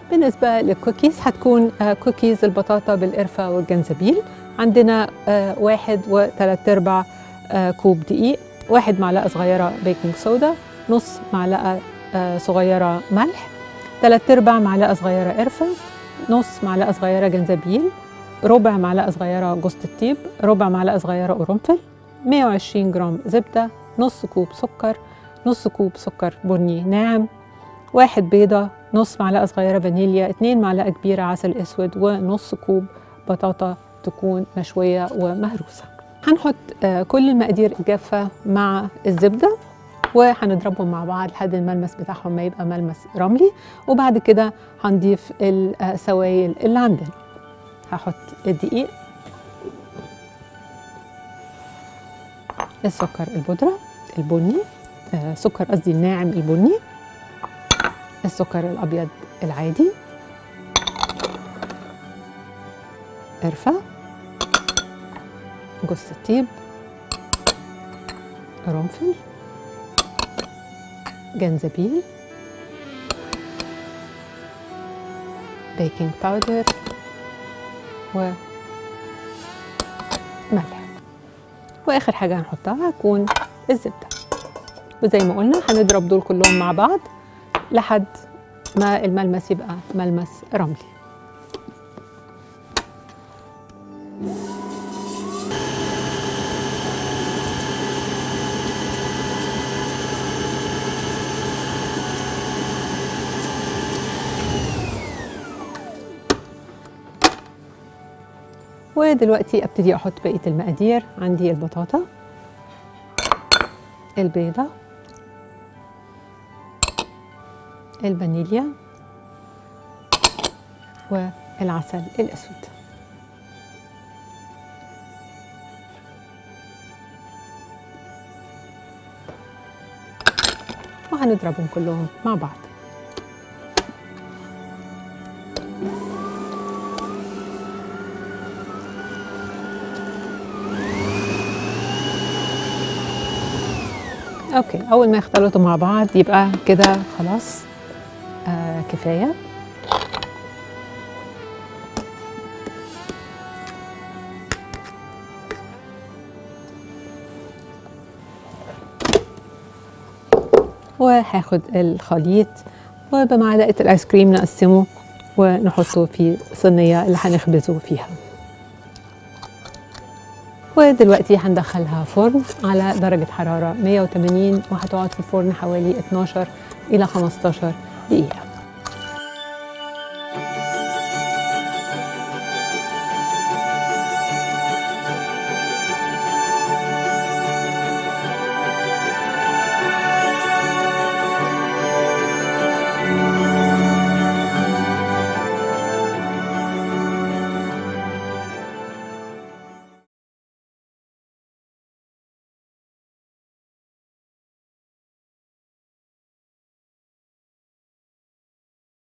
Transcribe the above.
بالنسبة للكوكيز هتكون آه، كوكيز البطاطا بالقرفة والجنزبيل عندنا آه، واحد وثلاث أرباع آه، كوب دقيق واحد معلقة صغيرة بيكنج صودا نص معلقة آه، صغيرة ملح ثلاث أرباع معلقة صغيرة قرفة نص معلقة صغيرة جنزبيل ربع معلقة صغيرة جوز الطيب ربع معلقة صغيرة قرنفل 120 جرام زبدة نص كوب سكر نص كوب سكر بني ناعم واحد بيضة نص معلقة صغيرة فانيليا اتنين معلقة كبيرة عسل أسود ونص كوب بطاطا تكون مشوية ومهروسة هنحط آه، كل المقادير الجافة مع الزبدة وهنضربهم مع بعض لحد الملمس بتاعهم ما يبقى ملمس رملي وبعد كده هنضيف السوائل اللي عندنا هحط الدقيق السكر البودرة البني آه، سكر قصدي الناعم البني السكر الأبيض العادي قرفة جوز الطيب قرنفل جنزبيل بيكنج باودر وملح واخر حاجه هنحطها هتكون الزبده وزي ما قلنا هنضرب دول كلهم مع بعض لحد ما الملمس يبقى ملمس رملي ودلوقتي ابتدي احط بقيه المقادير عندي البطاطا البيضه الفانيليا والعسل الاسود وهنضربهم كلهم مع بعض اوكي اول ما يختلطوا مع بعض يبقى كده خلاص آه كفايه وهاخد الخليط وبمعلقه الايس كريم نقسمه ونحطه في صينيه اللي هنخبزه فيها ودلوقتي هندخلها فرن على درجة حرارة 180 وهتقعد في الفرن حوالي 12 إلى 15 دقيقة